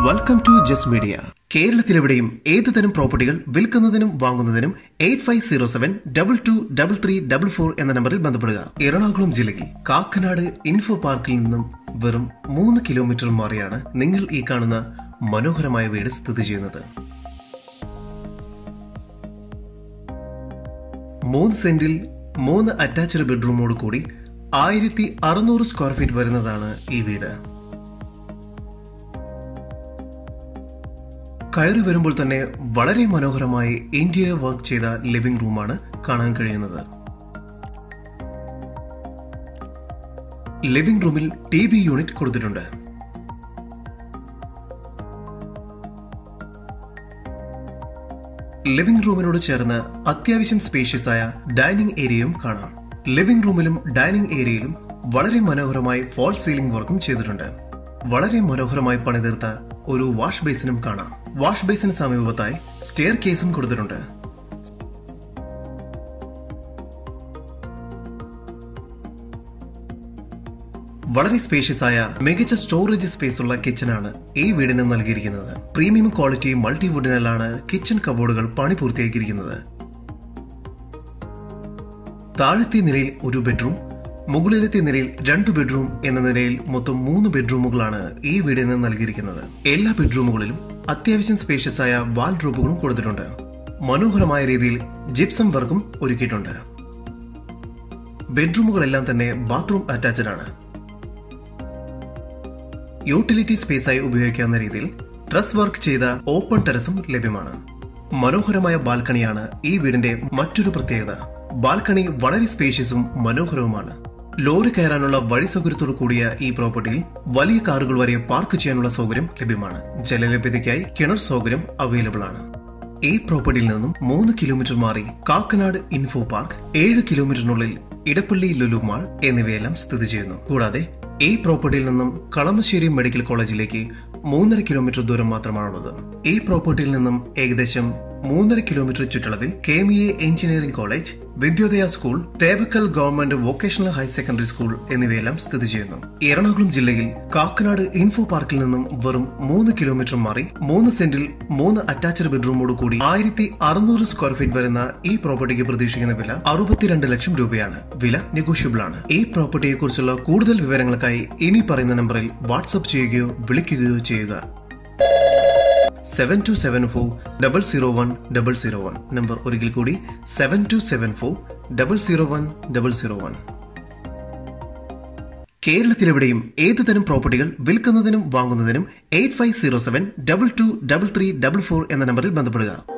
welcome to just media കേരളത്തിലെവിടെയും ഏത് തരം പ്രോപ്പർട്ടികൾ വിൽക്കുന്നതിനും വാങ്ങുന്നതിനും eight five zero seven double two double three double four എന്ന നമ്പറിൽ ബന്ധപ്പെടുക എറണാകുളം ജില്ലയിൽ കാക്കനാട് ഇൻഫോ പാർക്കിൽ നിന്നും വെറും മൂന്ന് കിലോമീറ്റർ മാറിയാണ് നിങ്ങൾ ഈ കാണുന്ന മനോഹരമായ വീട് സ്ഥിതി ചെയ്യുന്നത് മൂന്ന് സെന്റിൽ മൂന്ന് അറ്റാച്ച്ഡ് ബെഡ്റൂമോട് കൂടി ആയിരത്തി അറുന്നൂറ് സ്ക്വയർ ഫീറ്റ് വരുന്നതാണ് ഈ വീട് കയറി വരുമ്പോൾ തന്നെ വളരെ മനോഹരമായി ഇന്റീരിയർ വർക്ക് ചെയ്ത ലിവിംഗ് റൂമാണ് കാണാൻ കഴിയുന്നത് ലിവിംഗ് റൂമിൽ ടി വി യൂണിറ്റ് കൊടുത്തിട്ടുണ്ട് ലിവിംഗ് റൂമിനോട് ചേർന്ന് അത്യാവശ്യം സ്പേഷ്യസ് ആയ ഡൈനിങ് ഏരിയയും കാണാം ലിവിംഗ് റൂമിലും ഡൈനിങ് ഏരിയയിലും വളരെ മനോഹരമായി ഫോൾ സീലിംഗ് വർക്കും ചെയ്തിട്ടുണ്ട് വളരെ മനോഹരമായി പണിതീർത്ത ഒരു വാഷ് ബേസിനും കാണാം വാഷ് ബേസിന് സമീപത്തായി സ്റ്റെയർ കേസും കൊടുത്തിട്ടുണ്ട് വളരെ സ്പേഷ്യസ് ആയ മികച്ച സ്റ്റോറേജ് സ്പേസ് ഉള്ള കിച്ചണാണ് ഈ വീടിന് നൽകിയിരിക്കുന്നത് പ്രീമിയം ക്വാളിറ്റി മൾട്ടി വുഡിനാലാണ് കിച്ചൺ കബോർഡുകൾ പണി പൂർത്തിയാക്കിയിരിക്കുന്നത് താഴത്തെ നിലയിൽ ഒരു ബെഡ്റൂം മുകളിലത്തെ നിലയിൽ രണ്ട് ബെഡ്റൂം എന്ന നിലയിൽ മൊത്തം മൂന്ന് ബെഡ്റൂമുകളാണ് ഈ വീടിന് നൽകിയിരിക്കുന്നത് എല്ലാ ബെഡ്റൂമുകളിലും അത്യാവശ്യം സ്പേഷ്യസ് ആയ വാൾഡ്രോബുകളും കൊടുത്തിട്ടുണ്ട് മനോഹരമായ രീതിയിൽ ജിപ്സം വർക്കും ഒരുക്കിയിട്ടുണ്ട് ബെഡ്റൂമുകളെല്ലാം തന്നെ ബാത്റൂം അറ്റാച്ച്ഡ് ആണ് യൂട്ടിലിറ്റി സ്പേസായി ഉപയോഗിക്കാവുന്ന രീതിയിൽ ഡ്രസ് വർക്ക് ചെയ്ത ഓപ്പൺ ടെറസും ലഭ്യമാണ് മനോഹരമായ ബാൽക്കണിയാണ് ഈ വീടിന്റെ മറ്റൊരു പ്രത്യേകത ബാൽക്കണി വളരെ സ്പേഷ്യസും മനോഹരവുമാണ് ലോറി കയറാനുള്ള വഴി സൗകര്യത്തോടു കൂടിയ ഈ പ്രോപ്പർട്ടിയിൽ വലിയ കാറുകൾ വരെ പാർക്ക് ചെയ്യാനുള്ള സൗകര്യം ലഭ്യമാണ് ജലലഭ്യതയ്ക്കായി കിണർ സൗകര്യം അവൈലബിൾ ആണ് ഈ പ്രോപ്പർട്ടിയിൽ നിന്നും മൂന്ന് കിലോമീറ്റർ മാറി കാക്കനാട് ഇൻഫോ പാർക്ക് ഏഴ് കിലോമീറ്ററിനുള്ളിൽ ഇടപ്പള്ളി ലുലു മാൾ എന്നിവയെല്ലാം സ്ഥിതി ചെയ്യുന്നു കൂടാതെ ഈ പ്രോപ്പർട്ടിയിൽ നിന്നും കളമശ്ശേരി മെഡിക്കൽ കോളേജിലേക്ക് മൂന്നര കിലോമീറ്റർ ദൂരം മാത്രമാണുള്ളത് ഈ പ്രോപ്പർട്ടിയിൽ നിന്നും ഏകദേശം മൂന്നര കിലോമീറ്റർ ചുറ്റളവിൽ K M A engineering college Vidyodaya school Thevakkal government vocational higher secondary school എന്നിവയെല്ലാം സ്ഥിതി ചെയ്യുന്നു എറണാകുളം ജില്ലയിൽ കാക്കനാട് ഇൻഫോ പാർക്കിൽ നിന്നും വെറും മൂന്ന് കിലോമീറ്റർ മാറി മൂന്ന് സെന്റിൽ മൂന്ന് അറ്റാച്ച്ഡ് ബെഡ്റൂമോട് കൂടി ആയിരത്തി അറുന്നൂറ് സ്ക്വയർ ഫീറ്റ് വരുന്ന ഈ പ്രോപ്പർട്ടിക്ക് പ്രതീക്ഷിക്കുന്ന വില അറുപത്തിരണ്ട് ലക്ഷം രൂപയാണ് വില നെഗോഷ്യബിൾ ആണ് ഈ പ്രോപ്പർട്ടിയെ കുറിച്ചുള്ള കൂടുതൽ വിവരങ്ങൾക്കായി ഇനി പറയുന്ന നമ്പറിൽ വാട്സ്ആപ്പ് ചെയ്യുകയോ വിളിക്കുകയോ ചെയ്യുക seven two seven four double zero one double zero one number ഒരിക്കൽ കൂടി seven two seven four double zero one double zero one കേരളത്തിലെവിടെയും ഏത് തരം പ്രോപ്പർട്ടികൾ വിൽക്കുന്നതിനും വാങ്ങുന്നതിനും eight five zero seven double two double three double four എന്ന നമ്പറിൽ ബന്ധപ്പെടുക